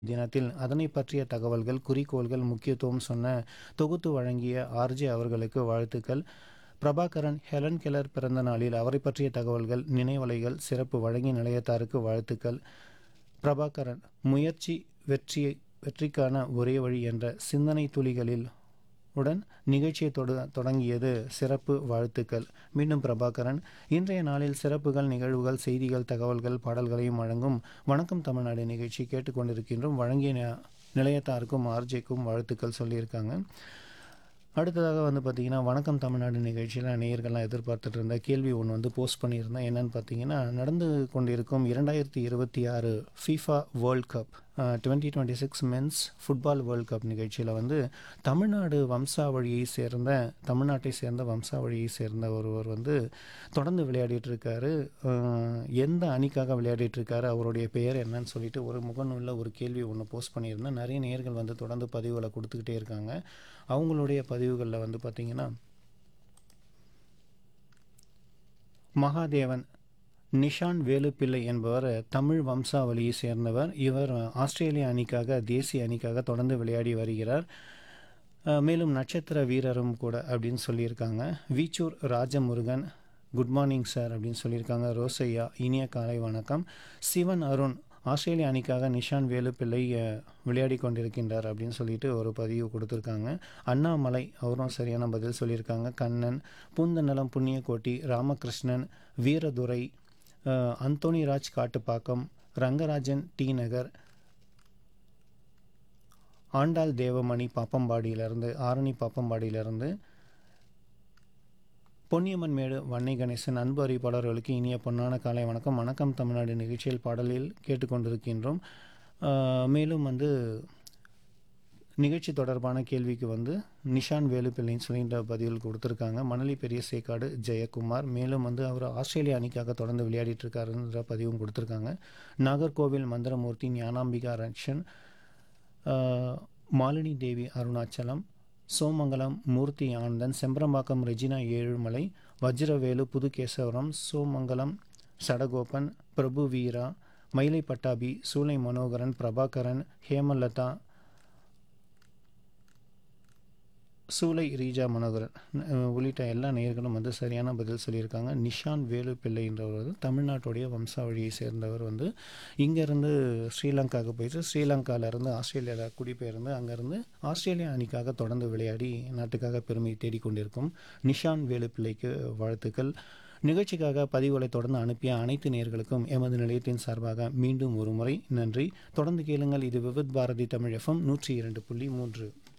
தினத்தில் அதனை பற்றிய தகவல்கள் குறிக்கோள்கள் முக்கியத்துவம் சொன்ன தொகுத்து வழங்கிய ஆர்ஜே அவர்களுக்கு வாழ்த்துக்கள் பிரபாகரன் ஹெலன் கெல்லர் பிறந்த நாளில் அவரை பற்றிய தகவல்கள் நினைவலைகள் சிறப்பு வழங்கிய நிலையத்தாருக்கு வாழ்த்துக்கள் பிரபாகரன் முயற்சி வெற்றியை வெற்றிக்கான ஒரே வழி என்ற சிந்தனை துளிகளில் உடன் நிகழ்ச்சியை தொட தொடங்கியது சிறப்பு வாழ்த்துக்கள் மீண்டும் பிரபாகரன் இன்றைய நாளில் சிறப்புகள் நிகழ்வுகள் செய்திகள் தகவல்கள் பாடல்களையும் வழங்கும் வணக்கம் தமிழ்நாடு நிகழ்ச்சி கேட்டுக்கொண்டிருக்கின்றோம் வழங்கிய நி- நிலையத்தாருக்கும் ஆர்ஜேக்கும் வாழ்த்துக்கள் சொல்லியிருக்காங்க அடுத்ததாக வந்து பார்த்தீங்கன்னா வணக்கம் தமிழ்நாடு நிகழ்ச்சியில் நேயர்கள்லாம் எதிர்பார்த்துட்டு இருந்த கேள்வி ஒன்று வந்து போஸ்ட் பண்ணியிருந்தேன் என்னன்னு பார்த்தீங்கன்னா நடந்து கொண்டிருக்கும் இரண்டாயிரத்தி இருபத்தி ஆறு FIFA world cup twenty twenty six men's football world cup நிகழ்ச்சியில் வந்து தமிழ்நாடு வம்சாவழியை சேர்ந்த தமிழ்நாட்டை சேர்ந்த வம்சாவழியை சேர்ந்த ஒருவர் வந்து தொடர்ந்து விளையாடிட்டு இருக்காரு அஹ், எந்த அணிக்காக விளையாடிட்டு இருக்காரு அவருடைய பெயர் என்னன்னு சொல்லிட்டு ஒரு முகநூலில் ஒரு கேள்வி ஒன்று போஸ்ட் பண்ணியிருந்தேன் நிறைய நேயர்கள் வந்து தொடர்ந்து பதிவுகளை கொடுத்துக்கிட்டே இருக்காங்க அவங்களுடைய பதிவுகளில் வந்து பார்த்தீங்கன்னா மகாதேவன் நிஷான் வேலுப்பிள்ளை என்பவர் தமிழ் வம்சாவளியை சேர்ந்தவர் இவர் ஆஸ்திரேலிய அணிக்காக தேசிய அணிக்காக தொடர்ந்து விளையாடி வருகிறார் அஹ், மேலும் நட்சத்திர வீரரும் கூட அப்படின்னு சொல்லியிருக்காங்க Veechur Rajamurugan good morning sir அப்படின்னு சொல்லியிருக்காங்க ரோசையா இனிய காலை வணக்கம் சிவன் அருண் ஆஸ்திரேலிய அணிக்காக நிஷான் வேலுப்பிள்ளை அஹ், விளையாடி கொண்டிருக்கின்றார் அப்படின்னு சொல்லிட்டு ஒரு பதிவு கொடுத்துருக்காங்க அண்ணாமலை அவரும் சரியான பதில் சொல்லியிருக்காங்க கண்ணன் பூந்தநலம் புண்ணியக்கோட்டி ராமகிருஷ்ணன் வீரதுரை அஹ், அந்தோணிராஜ் காட்டுப்பாக்கம் ரங்கராஜன் டி நகர் ஆண்டாள் தேவமணி பாப்பம்பாடியிலிருந்து ஆரணி பாப்பம்பாடியிலிருந்து பொன்னியம்மன் மேடு வன்னை கணேசன் அன்பு அறிவிப்பாளர்களுக்கு இனிய பொன்னான காலை வணக்கம் வணக்கம் தமிழ்நாடு நிகழ்ச்சியில் பாடலில் கேட்டுக்கொண்டிருக்கின்றோம் ஆஹ் மேலும் வந்து நிகழ்ச்சி தொடர்பான கேள்விக்கு வந்து நிஷான் வேலுப்பிள்ளைன்னு சொல்லின்ற பதிவில் கொடுத்துருக்காங்க மணலி பெரிய சேக்காடு ஜெயக்குமார் மேலும் வந்து அவர் ஆஸ்திரேலியா அணிக்காக தொடர்ந்து விளையாடிட்டு இருக்காருன்ற பதிவும் கொடுத்துருக்காங்க நாகர்கோவில் மந்திரமூர்த்தி ஞானாம்பிகா ரக்ஷன் ஆஹ் மாலினி தேவி அருணாச்சலம் சோமங்கலம் மூர்த்தி ஆனந்தன் செம்பரம்பாக்கம் ரெஜினா ஏழுமலை வஜ்ரவேலு புதுகேசவரம் சோமங்கலம் சடகோபன் பிரபு வீரா மயிலை பட்டாபி சூளை மனோகரன் பிரபாகரன் ஹேமலதா சூளை ரீஜா மனோகரன் அஹ் உள்ளிட்ட எல்லா நேயர்களும் வந்து சரியான பதில் சொல்லியிருக்காங்க நிஷான் வேலு பிள்ளைன்றவர் வந்து தமிழ்நாட்டுடைய வம்சாவழியை சேர்ந்தவர் வந்து இங்கேருந்து ஸ்ரீலங்காவுக்கு போயிட்டு ஸ்ரீலங்காவிலேருந்து ஆஸ்திரேலியாவில் குடிபெயர்ந்து அங்கேருந்து ஆஸ்திரேலியா அணிக்காக தொடர்ந்து விளையாடி நாட்டுக்காக பெருமை தேடிக்கொண்டிருக்கும் நிஷான் வேலு பிள்ளைக்கு வாழ்த்துக்கள் நிகழ்ச்சிக்காக பதிவுகளை தொடர்ந்து அனுப்பிய அனைத்து நேயர்களுக்கும் எமது நிலையத்தின் சார்பாக மீண்டும் ஒரு முறை நன்றி தொடர்ந்து கேளுங்கள் இது விவித் பாரதி தமிழ் எஃப்எம் நூற்றி இரண்டு புள்ளி மூன்று